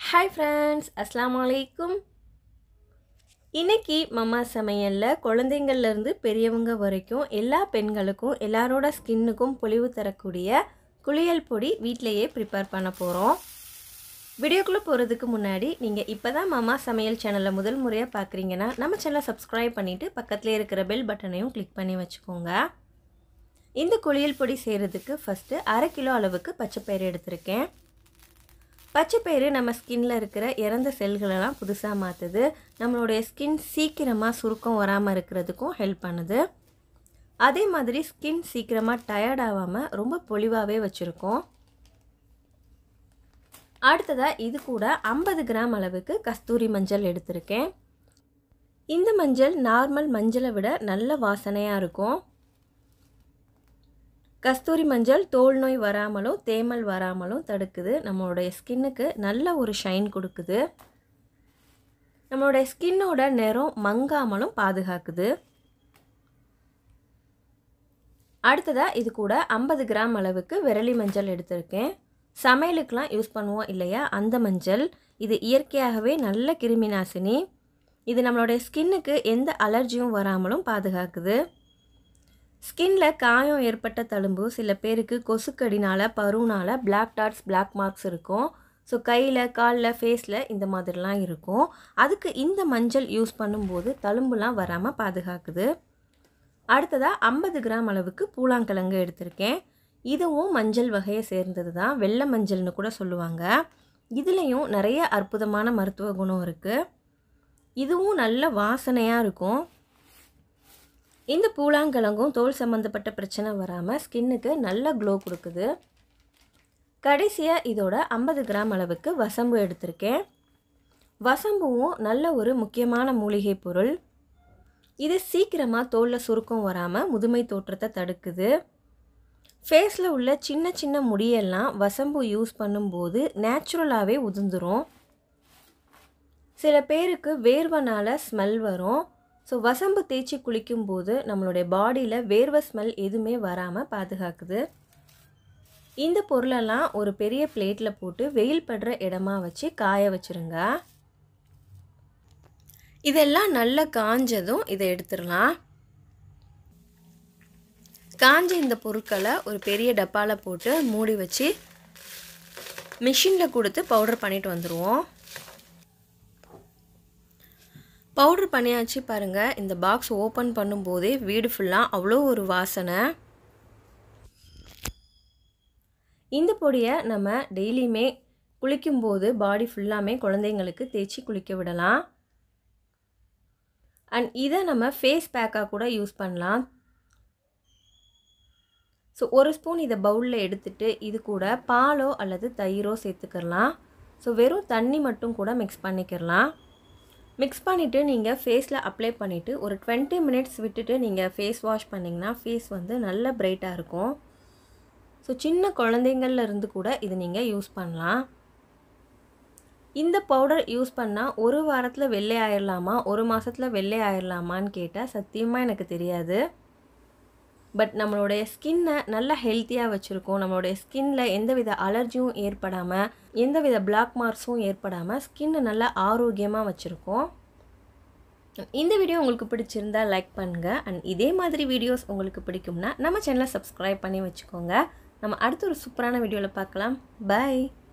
hi friends அஸ்ஸலாமு அலைக்கும் இன்னைக்கு மம்மா சமையலில் குழந்தைங்கள்லேருந்து பெரியவங்க வரைக்கும் எல்லா பெண்களுக்கும் எல்லாரோட ஸ்கின்னுக்கும் பொலிவு தரக்கூடிய குளியல் பொடி வீட்டிலையே ப்ரிப்பேர் பண்ண போகிறோம் வீடியோக்குள்ளே போகிறதுக்கு முன்னாடி நீங்கள் இப்போ தான் மாமா சமையல் சேனலை முதல் முறையாக பார்க்குறீங்கன்னா நம்ம சேனலை சப்ஸ்கிரைப் பண்ணிவிட்டு பக்கத்துலேயே இருக்கிற பெல் பட்டனையும் கிளிக் பண்ணி வச்சுக்கோங்க இந்த குளியல் பொடி செய்கிறதுக்கு ஃபஸ்ட்டு அரை கிலோ அளவுக்கு பச்சைப்பயிறு எடுத்திருக்கேன் பச்சைப்பயிறு நம்ம ஸ்கின்ல இருக்கிற இறந்த செல்களெல்லாம் புதுசாக மாற்றுது நம்மளுடைய ஸ்கின் சீக்கிரமாக சுருக்கம் வராமல் இருக்கிறதுக்கும் ஹெல்ப் பண்ணுது அதே மாதிரி ஸ்கின் சீக்கிரமாக டயர்ட் ஆகாமல் ரொம்ப பொலிவாகவே வச்சுருக்கோம் அடுத்ததாக இது கூட ஐம்பது கிராம் அளவுக்கு கஸ்தூரி மஞ்சள் எடுத்திருக்கேன் இந்த மஞ்சள் நார்மல் மஞ்சளை விட நல்ல வாசனையாக இருக்கும் கஸ்தூரி மஞ்சள் தோல் நோய் வராமலும் தேமல் வராமலும் தடுக்குது நம்மளுடைய ஸ்கின்னுக்கு நல்ல ஒரு ஷைன் கொடுக்குது நம்மளுடைய ஸ்கின்னோட நிறம் மங்காமலும் பாதுகாக்குது அடுத்ததாக இது கூட ஐம்பது கிராம் அளவுக்கு விரலி மஞ்சள் எடுத்திருக்கேன் சமையலுக்கெலாம் யூஸ் பண்ணுவோம் இல்லையா அந்த மஞ்சள் இது இயற்கையாகவே நல்ல கிருமி நாசினி இது நம்மளுடைய ஸ்கின்னுக்கு எந்த அலர்ஜியும் வராமலும் பாதுகாக்குது ஸ்கின்ல காயம் ஏற்பட்ட தழும்பு சில பேருக்கு கொசுக்கடினால் பருவனால் பிளாக் டாட்ஸ் பிளாக் மார்க்ஸ் இருக்கும் ஸோ கையில் காலில் ஃபேஸில் இந்த மாதிரிலாம் இருக்கும் அதுக்கு இந்த மஞ்சள் யூஸ் பண்ணும்போது தழும்புலாம் வராமல் பாதுகாக்குது அடுத்ததாக ஐம்பது கிராம் அளவுக்கு பூலாங்கிழங்கு எடுத்திருக்கேன் இதுவும் மஞ்சள் வகையை சேர்ந்தது தான் வெள்ளை மஞ்சள்னு கூட சொல்லுவாங்க இதுலேயும் நிறைய அற்புதமான மருத்துவ குணம் இருக்குது இதுவும் நல்ல வாசனையாக இருக்கும் இந்த பூலாங்கிழங்கும் தோல் சம்மந்தப்பட்ட பிரச்சனை வராமல் ஸ்கின்னுக்கு நல்ல க்ளோ கொடுக்குது கடைசியாக இதோட ஐம்பது கிராம் அளவுக்கு வசம்பு எடுத்திருக்கேன் வசம்புவும் நல்ல ஒரு முக்கியமான மூலிகை பொருள் இது சீக்கிரமாக தோலில் சுருக்கம் வராமல் முதுமை தோற்றத்தை தடுக்குது ஃபேஸில் உள்ள சின்ன சின்ன முடியெல்லாம் வசம்பு யூஸ் பண்ணும்போது நேச்சுரலாகவே உதிர்ந்துரும் சில பேருக்கு வேர்வனால் ஸ்மெல் வரும் ஸோ வசம்பு தேய்ச்சி குளிக்கும்போது நம்மளுடைய பாடியில் வேர்வை ஸ்மெல் எதுவுமே வராமல் பாதுகாக்குது இந்த பொருளெல்லாம் ஒரு பெரிய பிளேட்டில் போட்டு வெயில் படுற இடமா வச்சு காய வச்சுருங்க இதெல்லாம் நல்லா காஞ்சதும் இதை எடுத்துடலாம் காஞ்ச இந்த பொருட்களை ஒரு பெரிய டப்பாவில் போட்டு மூடி வச்சு மிஷினில் கொடுத்து பவுடர் பண்ணிட்டு வந்துடுவோம் பவுட்ரு பண்ணியாச்சு பாருங்கள் இந்த பாக்ஸ் ஓப்பன் பண்ணும்போதே வீடு ஃபுல்லாக அவ்வளோ ஒரு வாசனை இந்த பொடியை நம்ம டெய்லியுமே குளிக்கும்போது பாடி ஃபுல்லாமே குழந்தைங்களுக்கு தேய்ச்சி குளிக்க விடலாம் அண்ட் இதை நம்ம ஃபேஸ் பேக்காக கூட யூஸ் பண்ணலாம் ஸோ ஒரு ஸ்பூன் இதை பவுலில் எடுத்துட்டு இது கூட பாலோ அல்லது தயிரோ சேர்த்துக்கலாம் ஸோ வெறும் தண்ணி மட்டும் கூட மிக்ஸ் பண்ணிக்கிறலாம் மிக்ஸ் பண்ணிவிட்டு நீங்கள் ஃபேஸில் அப்ளை பண்ணிவிட்டு ஒரு டுவெண்ட்டி மினிட்ஸ் விட்டுட்டு நீங்கள் ஃபேஸ் வாஷ் பண்ணிங்கன்னா ஃபேஸ் வந்து நல்ல பிரைட்டாக இருக்கும் ஸோ சின்ன குழந்தைங்கள்ல இருந்து கூட இது நீங்கள் யூஸ் பண்ணலாம் இந்த பவுடர் யூஸ் பண்ணால் ஒரு வாரத்தில் வெள்ளை ஆயிடலாமா ஒரு மாதத்தில் வெள்ளை ஆயிடலாமான்னு கேட்டால் சத்தியமாக எனக்கு தெரியாது பட் நம்மளுடைய ஸ்கின்னை நல்லா ஹெல்த்தியாக வச்சுருக்கோம் நம்மளுடைய ஸ்கின்ல எந்தவித அலர்ஜியும் ஏற்படாமல் எந்தவித பிளாக் மார்க்ஸும் ஏற்படாமல் ஸ்கின்னை நல்லா ஆரோக்கியமாக வச்சுருக்கோம் இந்த வீடியோ உங்களுக்கு பிடிச்சிருந்தா லைக் பண்ணுங்கள் அண்ட் இதே மாதிரி வீடியோஸ் உங்களுக்கு பிடிக்கும்னா நம்ம சேனலை சப்ஸ்கிரைப் பண்ணி வச்சுக்கோங்க நம்ம அடுத்த ஒரு சூப்பரான வீடியோவில் பார்க்கலாம் பாய்